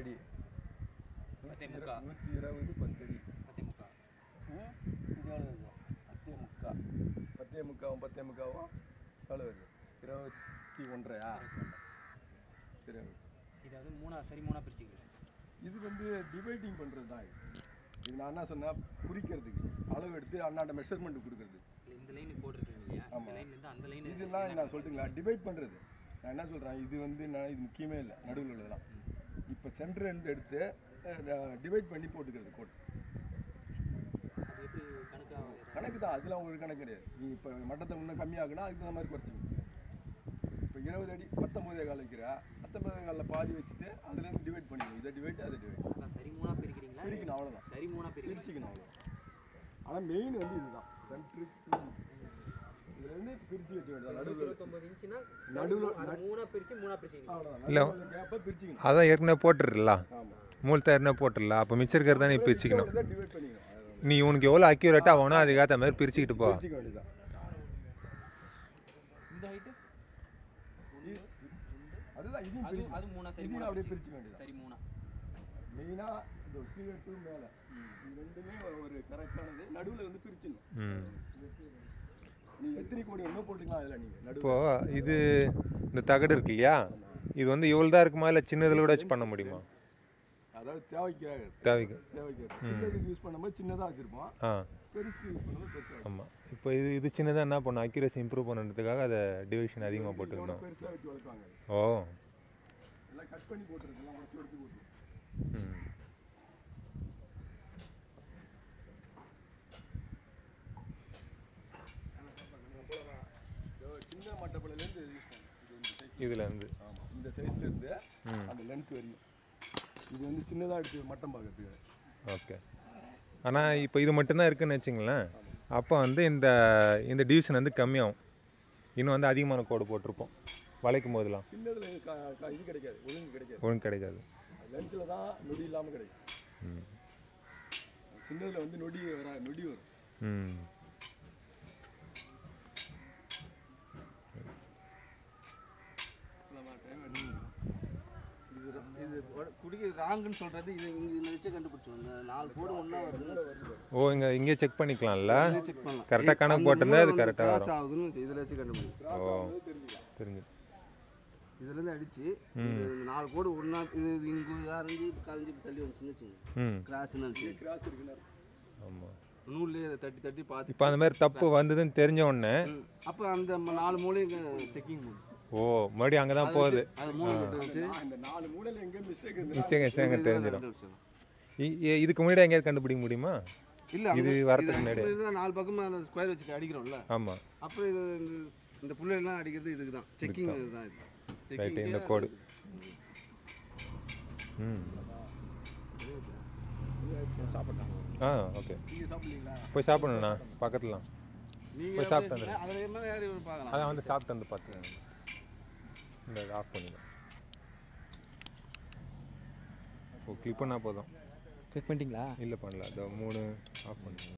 அடி பத்தே முக்கா நூற்றி இருபது பத்து அடி பத்தே முக்கா ம், இது எவ்வளோ வருது பத்தே முக்கா பத்தே முக்காவும் பத்தே முக்காவும் எவ்வளோ வருது இருபத்தி ஒன்றரையா சரி இதை வந்து மூணா சரி மூணா பிரிச்சுக்கிறேன் இது வந்து டிவைடிங் பண்ணுறது தான் இது இது நான் என்ன சொன்னேன் குறிக்கிறதுக்கு அளவு எடுத்து அண்ணாண்ட மெஷர்மெண்ட் கொடுக்குறது இல்லை இந்த லைன் போட்டிருக்கேன் இல்லையா இந்த ஆமா. லைன்லேருந்து அந்த லைன் இதெல்லாம் நான் சொல்லிட்டுங்களா டிவைட் பண்ணுறது நான் என்ன சொல்கிறேன் இது வந்து நான் இது முக்கியமே இல்லை நடுவில் உள்ளதெல்லாம் இப்போ சென்டர் இருந்து எடுத்து டிவைட் பண்ணி போட்டுக்கிறது கோட் அது எப்படி கணக்காக கணக்கு தான் அதெல்லாம் உங்களுக்கு கணக்கு கிடையாது நீ இப்போ மட்டத்தை இன்னும் கம்மியாகுனா அதுக்கு தகுந்த மாதிரி குறைச்சிங்க இப்போ இருபது அடி பத்தொம்பதே கால் வைக்கிற பத்தொம்பதே காலில் பாதி வச்சுட்டு அதுலேருந்து டிவைட் பண்ணிக்கணும் இதை டிவைட் அதை டிவைட் அதான் சரி மூணா பிரிக்கிறீங்களா பிரிக்கணும் அவ்வளோதான் சரி மூணா பிரிக்கிறீங்க பிரிச்சுக்கணும் அவ்வளோ ஆனால் மெயின் வந்து இதுதான் சென்ட்ரு இதுலேருந்து பிரித்து வச்சுக்க வேண்டியது நடுவில் இருபத்தொம்பது இன்ச்சுனா நடுவுல- அது மூணா பிரிச்சு மூணா பிரிச்சுக்கிறீங்க அவ்வளோதான் இல்ல. நடுவில் கேப்பை பிரிச்சுக்கணும் அதான் ஏற்கனவே போட்டுருல ஆமாம் மூலத்தை ஏற்கனவே போட்டுடல அப்போ மிச்சம் இருக்கிறது தான் நீ பிரிச்சுக்கணும் டிவைட் பண்ணிக்கணும் அவ்வளவுதான். நீ உனக்கு எவ்வளோ அக்யூரேட்டாக ஆகணும் அதுக்கேற்ற மாதிரி பிரிச்சுக்கிட்டு போ பிரிச்சுக்க வேண்டியதுதான் இந்த ஹைட்டு அதுதான் இதையும் அது பிரிக்கணும். அது மூணா சரி இதையும் மூணா அப்படியே பிரிச்சுக்க பிரிச்சுக்க வேண்டியதுதான் சரி மூணா மெயினாக இந்த கீழே டு மேலே இது ரெண்டுமே ஒரு கரெக்டானது நடுவில் வந்து பிரிச்சிடணும் ம் நீ எத்தனை கோடி ஒன்றும் போட்டுக்கலாம் அதில் நீங்கள் நடுவில் இப்போ இது இந்த தகடு இருக்கு இல்லையா இது வந்து இவ்வளோ தான் இருக்குமா இல்லை சின்னதில் கூட வச்சு பண்ண முடியுமா அதாவது தேவைக்காக தேவைக்கு தேவைக்காக சின்னதுக்கு யூஸ் பண்ணும்போது சின்னதாக வச்சுருப்போம் ஆ பெருசுக்கு யூஸ் பண்ணும்போது பெருசாக ஆமாம் இப்போ இது இது சின்னதாக என்ன பண்ணும் அக்யூரேசி இம்ப்ரூவ் பண்ணுறதுக்காக அதை டிவிஷன் அதிகமாக போட்டுக்கணும் பெருசாக வச்சு வளர்ப்பாங்க ஓ எல்லாம் கட் பண்ணி போட்டுருக்கலாம் உடச்சு உடச்சு போட்டு ம் இதோ சின்ன மட்டப்படையிலேருந்து யூஸ் பண்ணுவோம் இது இந்த சைஸ் இதுலேருந்து ஆமாம் இந்த சைஸ்ல இருந்து ம் அந்த லென்த் வரையும் இது வந்து சின்னதாக எடுத்து மட்டம் பார்க்கறதுக்கு ஓகே ஆனால் இப்போ இது மட்டும்தான் இருக்குன்னு வச்சுங்களேன் அப்போ வந்து இந்த இந்த டிவிஷன் வந்து கம்மியாகும் இன்னும் வந்து அதிகமான கோடு போட்டிருப்போம் வளைக்கும் போதெல்லாம் சின்னதுல இது க- க- இது கிடைக்காது ஒழுங்கு கிடைக்காது ஒழுங்கு கிடைக்காது லென்த்தில் தான் நொடி இல்லாமல் கிடைக்கும் ம் சின்னதில் வந்து நொடி வர நொடி வரும் ம் இது இது குடிக்க ராங்குன்னு சொல்றது இது இங்க இந்த வச்சு கண்டுபிடிச்சோம் இந்த நாலு போடு ஒண்ணா வருதுன்னு ஓ இங்கே இங்கே செக் பண்ணிக்கலாம்ல செக் பண்ணலாம் கரெக்டாக கணக்கு போட்டிருந்தா அது கரெக்டாக கிராஸ் வரும் ஆகுதுன்னு இதுல வச்சு கண்டுபிடிச்சோம் ஓ தெரிஞ்சுக்கலாம் தெரிஞ்சு இதுல இருந்து அடிச்சு ம். இது இந்த நாலு போடு ஒண்ணா இது இது இங்க அரைஞ்சு கரைஞ்சு இப்படி தள்ளி வந்துச்சுன்னு வச்சுங்க ம் கிராஸ்ன்னு நினச்சி கிராஸ் இருக்குன்னா ஆமாம் நூல்லே அதை தட்டி தட்டி பார்த்து இப்போ அந்த மாதிரி தப்பு வந்ததுன்னு தெரிஞ்ச உடனே ம். அப்ப அந்த ம- நாலு மூலையும் செக்கிங் போடும் ஓ மறுபடியும் அங்கே தான் போகுது அது மூணு மட்டும் வச்சு நான் இந்த நாலு மூலையில் எங்கே மிஸ்டேக் இருந்து மிஸ்டேக் மிஸ்டேக் தெரிஞ்சிடும் கண்டுபிடிச்சிடலாம். இ- இ- இதுக்கு முன்னாடி எங்கேயாவது கண்டுபிடிக்க முடியுமா இல்ல இது அங்க- வரதுக்கு இது முன்னாடி. actually தான் நாலு பக்கமா அந்த ஸ்கொயர் வச்சு அடிக்கிறோம்ல ஆமாம் அப்புறம் இது இந்த- இந்த புள்ளை எல்லாம் அடிக்கிறது இதுக்கு தான் செக்கிங் இதுதான் இது ரைட்டு Checking இந்த க்கு கோடு ம் சாப்பிட்டாங்க ஆ ஓகே நீங்கள் சாப்பிட்லீங்களா போய் சாப்பிடணுண்ணா பக்கத்துல நீங்க போய் சாப்பிட்டு வந்துடு. அதுல என்ன யாரு பார்க்கலாம் அதான் வந்து சாப்பிட்டு வந்து பார்த்து இந்த ஆஃப் பண்ணிடுங்க ஓ கிளிக் பண்ணால் போதும் செக் பண்ணிட்டீங்களா இல்லை பண்ணல அதோ மூணு ஆஃப் பண்ணுங்க